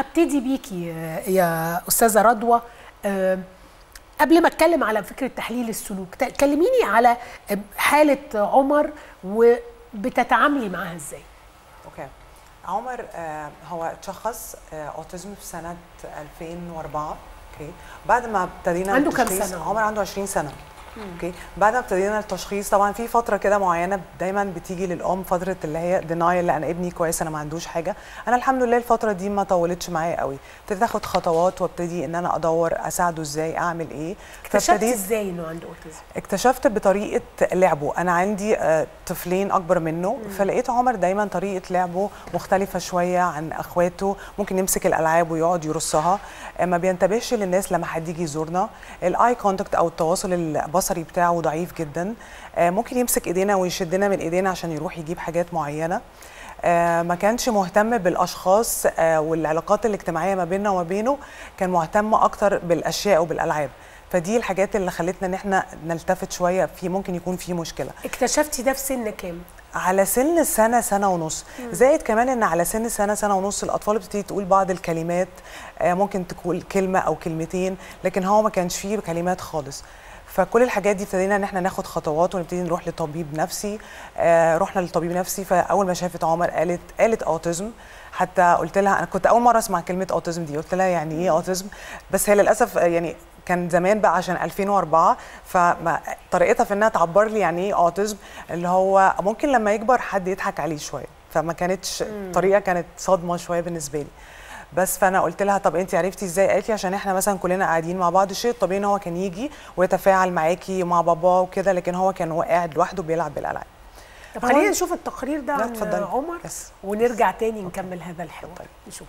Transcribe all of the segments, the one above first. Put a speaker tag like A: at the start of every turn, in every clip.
A: هبتدي بيكي يا استاذه رضوى أه قبل ما اتكلم على فكره تحليل السلوك كلميني على حاله عمر وبتتعاملي معاها ازاي
B: اوكي عمر آه هو اتشخص آه اوتيزم في سنه 2004 اوكي بعد ما ابتدينا
A: عنده كام سنه
B: عمر عنده 20 سنه اوكي بعد ما ابتدينا التشخيص طبعا في فتره كده معينه دايما بتيجي للام فتره اللي هي دينايل لا انا ابني كويس انا ما عندوش حاجه انا الحمد لله الفتره دي ما طولتش معايا قوي ابتديت اخد خطوات وابتدي ان انا ادور اساعده ازاي اعمل ايه
A: اكتشفت ازاي انه عنده اوتيزم
B: اكتشفت بطريقه لعبه انا عندي طفلين اكبر منه مم. فلقيت عمر دايما طريقه لعبه مختلفه شويه عن اخواته ممكن يمسك الالعاب ويقعد يرصها ما بينتبهش للناس لما حد يجي يزورنا الاي كونتاكت او التواصل البصري بتاعه ضعيف جدا ممكن يمسك ايدينا ويشدنا من ايدينا عشان يروح يجيب حاجات معينه ما كانش مهتم بالاشخاص والعلاقات الاجتماعيه ما بيننا وما بينه كان مهتم اكتر بالاشياء وبالالعاب فدي الحاجات اللي خلتنا ان احنا نلتفت شويه في ممكن يكون في مشكله
A: اكتشفتي ده في سن كام
B: على سن سنه سنه ونص زائد كمان ان على سن سنه سنه ونص الاطفال بتبتدي تقول بعض الكلمات ممكن تقول كلمه او كلمتين لكن هو ما كانش فيه كلمات خالص فكل الحاجات دي ابتدينا ان احنا ناخد خطوات ونبتدي نروح لطبيب نفسي آه رحنا لطبيب نفسي فاول ما شافت عمر قالت قالت اوتيزم حتى قلت لها انا كنت اول مره اسمع كلمه اوتيزم دي قلت لها يعني ايه اوتيزم بس هي للاسف يعني كان زمان بقى عشان 2004 فطريقتها في انها تعبر لي يعني ايه اوتيزم اللي هو ممكن لما يكبر حد يضحك عليه شويه فما كانتش طريقه كانت صدمه شويه بالنسبه لي بس فانا قلت لها طب انت عرفتي ازاي قالت لي عشان احنا مثلا كلنا قاعدين مع بعض الشيء الطبيعي ان هو كان يجي ويتفاعل معاكي ومع باباه وكده لكن هو كان هو قاعد لوحده بيلعب بالالعاب
A: طب خلينا نشوف التقرير ده عن عمر بس. ونرجع تاني نكمل هذا الحوار طيب. نشوف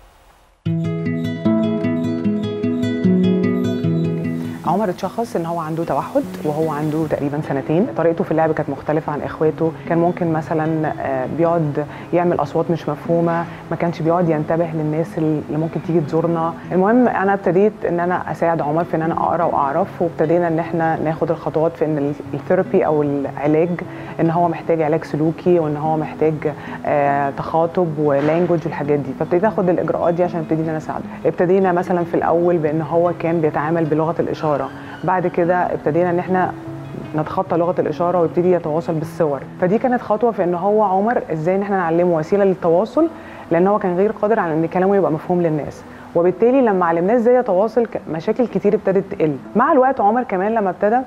C: عمر اتشخص ان هو عنده توحد وهو عنده تقريبا سنتين طريقته في اللعب كانت مختلفه عن اخواته كان ممكن مثلا بيقعد يعمل اصوات مش مفهومه ما كانش بيقعد ينتبه للناس اللي ممكن تيجي تزورنا المهم انا ابتديت ان انا اساعد عمر في ان انا اقرا واعرف وابتدينا ان احنا ناخد الخطوات في ان الثيرابي او العلاج ان هو محتاج علاج سلوكي وان هو محتاج آه تخاطب ولانجوج والحاجات دي فابتديت اخد الاجراءات دي عشان ابتدي ان انا اساعده ابتدينا مثلا في الاول بان هو كان بيتعامل بلغه الاشاره بعد كده ابتدينا ان احنا نتخطى لغه الاشاره ويبتدي يتواصل بالصور فدي كانت خطوه في ان هو عمر ازاي ان احنا نعلمه وسيله للتواصل لان هو كان غير قادر على ان كلامه يبقى مفهوم للناس وبالتالي لما علمناه ازاي يتواصل مشاكل كتير ابتدت تقل مع الوقت عمر كمان لما ابتدى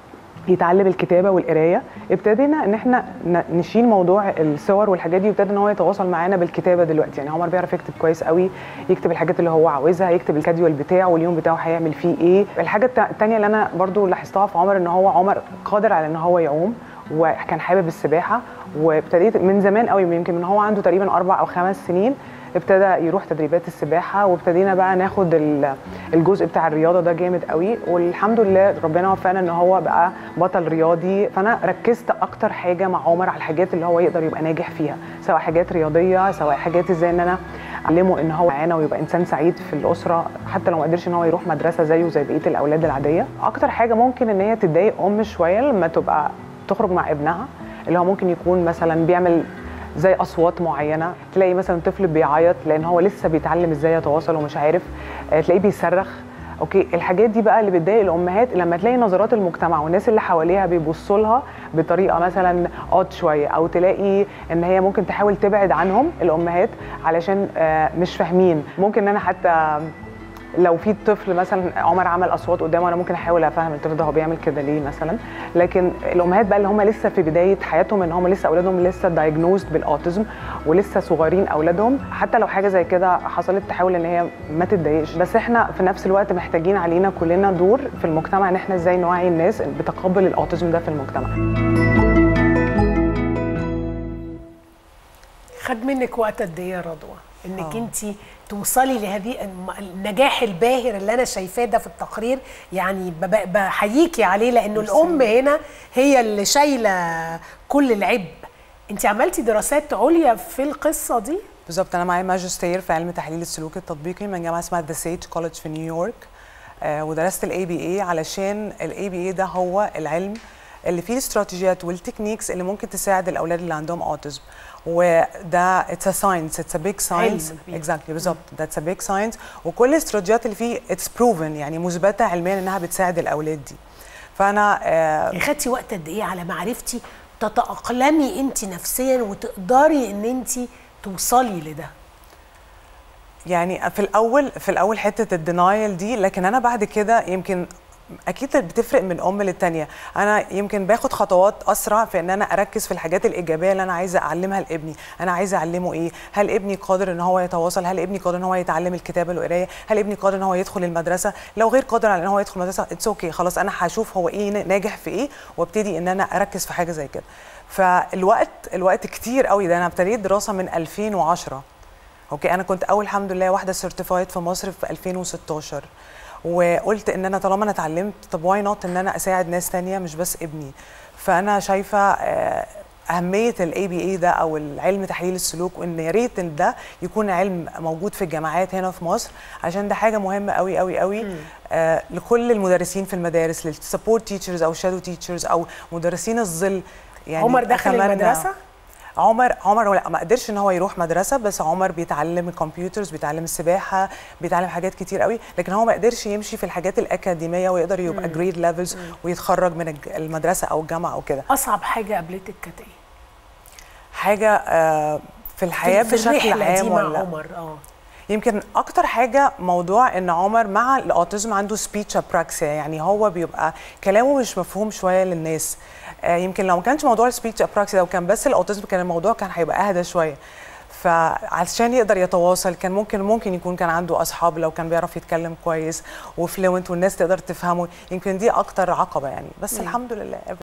C: يتعلم الكتابه والقرايه ابتدينا ان احنا نشيل موضوع الصور والحاجات دي وابتدى ان هو يتواصل معانا بالكتابه دلوقتي يعني عمر بيعرف يكتب كويس قوي يكتب الحاجات اللي هو عاوزها يكتب الكاديوال بتاعه واليوم بتاعه هيعمل فيه ايه الحاجه الثانيه اللي انا برضو لاحظتها في عمر ان هو عمر قادر على ان هو يعوم وكان حابب السباحه وابتديت من زمان قوي يمكن من هو عنده تقريبا اربع او خمس سنين ابتدى يروح تدريبات السباحه وابتدينا بقى ناخد الجزء بتاع الرياضه ده جامد قوي والحمد لله ربنا وفقنا ان هو بقى بطل رياضي فانا ركزت اكتر حاجه مع عمر على الحاجات اللي هو يقدر يبقى ناجح فيها سواء حاجات رياضيه سواء حاجات ازاي ان انا اعلمه ان هو معانا ويبقى انسان سعيد في الاسره حتى لو ما قدرش ان هو يروح مدرسه زيه زي بقيه الاولاد العاديه اكتر حاجه ممكن ان هي تضايق ام شويه لما تبقى تخرج مع ابنها اللي هو ممكن يكون مثلا بيعمل زي اصوات معينه تلاقي مثلا طفل بيعيط لان هو لسه بيتعلم ازاي يتواصل ومش عارف تلاقيه بيصرخ اوكي الحاجات دي بقى اللي بتضايق الامهات لما تلاقي نظرات المجتمع والناس اللي حواليها بيبصوا لها بطريقه مثلا اود شويه او تلاقي ان هي ممكن تحاول تبعد عنهم الامهات علشان مش فاهمين ممكن ان انا حتى لو في طفل مثلا عمر عمل اصوات قدامه انا ممكن احاول افهم الطفل ده هو بيعمل كده ليه مثلا لكن الامهات بقى اللي هم لسه في بدايه حياتهم ان هم لسه اولادهم لسه دايجنوزد بالاوتيزم ولسه صغيرين اولادهم حتى لو حاجه زي كده حصلت تحاول ان هي ما تتضايقش بس احنا في نفس الوقت محتاجين علينا كلنا دور في المجتمع ان احنا ازاي نوعي الناس بتقبل الاوتيزم ده في المجتمع
A: خد منك وقت قد ايه يا رضوى انك انت توصلي لهذه النجاح الباهر اللي انا شايفاه ده في التقرير يعني بحييكي عليه لانه الام هنا هي اللي شايله كل العبء انت عملتي دراسات عليا في القصه دي
B: بالظبط انا معايا ماجستير في علم تحليل السلوك التطبيقي من جامعه اسمها ذا سيج كولج في نيويورك آه ودرست الاي بي اي علشان الاي بي اي ده هو العلم اللي فيه الاستراتيجيات والتكنيكس اللي ممكن تساعد الاولاد اللي عندهم اوتيزم وده اتس ا ساينس اتس ا بيج ساينس
A: علم كبير.
B: اكزاكتلي بالظبط ذاتس ا بيج ساينس وكل الاستراتيجيات اللي فيه اتس بروفن يعني مثبته علميا انها بتساعد الاولاد دي فانا آه
A: يعني خدتي وقت قد ايه على ما عرفتي تتاقلمي انت نفسيا وتقدري ان انت توصلي لده
B: يعني في الاول في الاول حته الدينايل دي لكن انا بعد كده يمكن اكيد بتفرق من ام للتانيه انا يمكن باخد خطوات اسرع في ان انا اركز في الحاجات الايجابيه اللي انا عايزه اعلمها لابني انا عايزه اعلمه ايه هل ابني قادر ان هو يتواصل هل ابني قادر ان هو يتعلم الكتابه والقرايه هل ابني قادر ان هو يدخل المدرسه لو غير قادر على ان هو يدخل المدرسه اتس اوكي okay. خلاص انا هشوف هو ايه ناجح في ايه وابتدي ان انا اركز في حاجه زي كده فالوقت الوقت كتير قوي ده انا ابتديت دراسه من 2010 اوكي انا كنت اول الحمد لله واحده سيرتيفايد في مصر في 2016 وقلت ان انا طالما انا اتعلمت طب واي نوت ان انا اساعد ناس تانية مش بس ابني فانا شايفه آه، اهميه الاي بي اي ده او العلم تحليل السلوك وان يا ريت ان ده يكون علم موجود في الجامعات هنا في مصر عشان ده حاجه مهمه قوي قوي قوي آه لكل المدرسين في المدارس للسبورت تيتشرز او شادو تيتشرز او مدرسين الظل يعني
A: عمر دخل
B: أتمنى-
A: المدرسه
B: عمر عمر لا ما قدرش ان هو يروح مدرسه بس عمر بيتعلم الكمبيوترز بيتعلم السباحه بيتعلم حاجات كتير قوي لكن هو ما قدرش يمشي في الحاجات الاكاديميه ويقدر يبقى جريد ليفلز ويتخرج من الج- المدرسه او الجامعه او كده
A: اصعب حاجه قابلتك كانت ايه
B: حاجه آه، في الحياه
A: في
B: بشكل
A: الرحله دي
B: عام
A: مع
B: ولا
A: عمر اه
B: يمكن اكتر حاجه موضوع ان عمر مع الاوتيزم عنده سبيتش ابراكسيا يعني هو بيبقى كلامه مش مفهوم شويه للناس آه، يمكن لو ما كانش موضوع السبيتش ابراكسيا لو كان بس الاوتيزم كان الموضوع كان هيبقى اهدى شويه فعشان يقدر يتواصل كان ممكن ممكن يكون كان عنده اصحاب لو كان بيعرف يتكلم كويس وفلوينت والناس تقدر تفهمه يمكن دي اكتر عقبه يعني بس الحمد لله